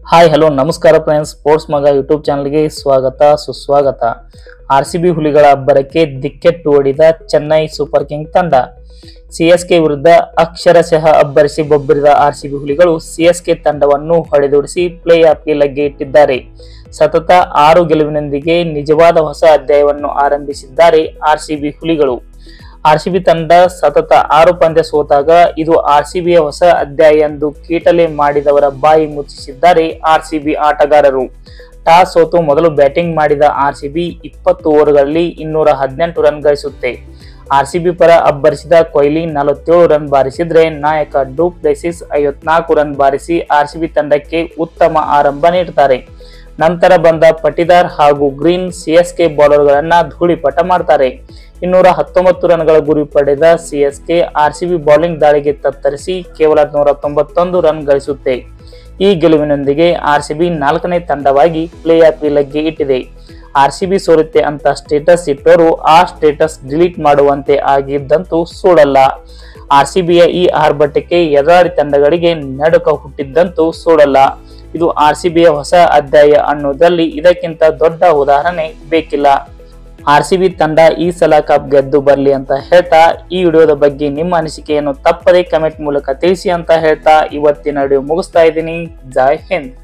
hi hello ನಮಸ್ಕಾರ friends sports ಮಗ YouTube ಚಾನಲ್ಗೆ ಸ್ವಾಗತ ಸುಸ್ವಾಗತ ಆರ್ ಸಿ ಬಿ ಹುಲಿಗಳ ಅಬ್ಬರಕ್ಕೆ ದಿಕ್ಕೆಟ್ಟು ಹೊಡಿದ ಚೆನ್ನೈ ಸೂಪರ್ ಕಿಂಗ್ ತಂಡ ಸಿಎಸ್ಕೆ ವಿರುದ್ಧ ಅಕ್ಷರಶಃ ಅಬ್ಬರಿಸಿ ಬೊಬ್ಬರಿದ ಆರ್ ಸಿ ಬಿ ಹುಲಿಗಳು ಸಿಎಸ್ಕೆ ತಂಡವನ್ನು ಹೊಡೆದೊಡಿಸಿ ಪ್ಲೇ ಆಫ್ಗೆ ಲಗ್ಗೆ ಇಟ್ಟಿದ್ದಾರೆ ಸತತ ಆರು ಗೆಲುವಿನೊಂದಿಗೆ ನಿಜವಾದ ಹೊಸ ಅಧ್ಯಾಯವನ್ನು ಆರಂಭಿಸಿದ್ದಾರೆ ಆರ್ ಸಿ ಬಿ ಹುಲಿಗಳು ಆರ್ಸಿಬಿ ತಂಡ ಸತತ ಆರು ಪಂದ್ಯ ಸೋತಾಗ ಇದು ಆರ್ಸಿಬಿಯ ಹೊಸ ಅಧ್ಯಾಯ ಎಂದು ಕೀಟಲೆ ಮಾಡಿದವರ ಬಾಯಿ ಮುಚ್ಚಿಸಿದ್ದಾರೆ ಆರ್ಸಿಬಿ ಆಟಗಾರರು ಟಾಸ್ ಸೋತು ಮೊದಲು ಬ್ಯಾಟಿಂಗ್ ಮಾಡಿದ ಆರ್ಸಿಬಿ ಇಪ್ಪತ್ತು ಓವರ್ಗಳಲ್ಲಿ ಇನ್ನೂರ ಹದಿನೆಂಟು ರನ್ ಗಳಿಸುತ್ತೆ ಆರ್ಸಿಬಿ ಪರ ಅಬ್ಬರಿಸಿದ ಕೊಹ್ಲಿ ನಲವತ್ತೇಳು ರನ್ ಬಾರಿಸಿದ್ರೆ ನಾಯಕ ಡು ಪ್ಲೇಸಿಸ್ ಐವತ್ನಾಲ್ಕು ರನ್ ಬಾರಿಸಿ ಆರ್ಸಿಬಿ ತಂಡಕ್ಕೆ ಉತ್ತಮ ಆರಂಭ ನೀಡುತ್ತಾರೆ ನಂತರ ಬಂದ ಪಟಿದಾರ್ ಹಾಗೂ ಗ್ರೀನ್ ಸಿಎಸ್ಕೆ ಬೌಲರ್ಗಳನ್ನ ಧೂಳಿಪಟ ಮಾಡ್ತಾರೆ ಇನ್ನೂರ ಹತ್ತೊಂಬತ್ತು ರನ್ಗಳ ಗುರಿ ಪಡೆದ ಸಿಎಸ್ಕೆ ಆರ್ಸಿಬಿ ಬೌಲಿಂಗ್ ದಾಳಿಗೆ ತತ್ತರಿಸಿ ಕೇವಲ ನೂರ ತೊಂಬತ್ತೊಂದು ರನ್ ಗಳಿಸುತ್ತೆ ಈ ಗೆಲುವಿನೊಂದಿಗೆ ಆರ್ಸಿಬಿ ನಾಲ್ಕನೇ ತಂಡವಾಗಿ ಪ್ಲೇ ಆಫ್ ಲಗ್ಗೆ ಇಟ್ಟಿದೆ ಆರ್ಸಿಬಿ ಸೋರುತ್ತೆ ಅಂತ ಸ್ಟೇಟಸ್ ಇಟ್ಟವರು ಆ ಸ್ಟೇಟಸ್ ಡಿಲೀಟ್ ಮಾಡುವಂತೆ ಆಗಿದ್ದಂತೂ ಸುಳ್ಳಲ್ಲ ಆರ್ಸಿಬಿಯ ಈ ಆರ್ಭಟಕ್ಕೆ ಎದುರಾಳಿ ತಂಡಗಳಿಗೆ ನಡುಕ ಹುಟ್ಟಿದ್ದಂತೂ ಸುಳ್ಳಲ್ಲ ಇದು ಆರ್ಸಿಬಿಯ ಹೊಸ ಅಧ್ಯಾಯ ಅನ್ನೋದ್ರಲ್ಲಿ ಇದಕ್ಕಿಂತ ದೊಡ್ಡ ಉದಾಹರಣೆ ಬೇಕಿಲ್ಲ ಆರ್ಸಿಬಿ ತಂಡ ಈ ಸಲ ಕಪ್ ಗೆದ್ದು ಬರ್ಲಿ ಅಂತ ಹೇಳ್ತಾ ಈ ವಿಡಿಯೋದ ಬಗ್ಗೆ ನಿಮ್ಮ ಅನಿಸಿಕೆಯನ್ನು ತಪ್ಪದೇ ಕಮೆಂಟ್ ಮೂಲಕ ತಿಳಿಸಿ ಅಂತ ಹೇಳ್ತಾ ಇವತ್ತಿನ ವಿಡಿಯೋ ಮುಗಿಸ್ತಾ ಇದ್ದೀನಿ ಜೈ ಹಿಂದ್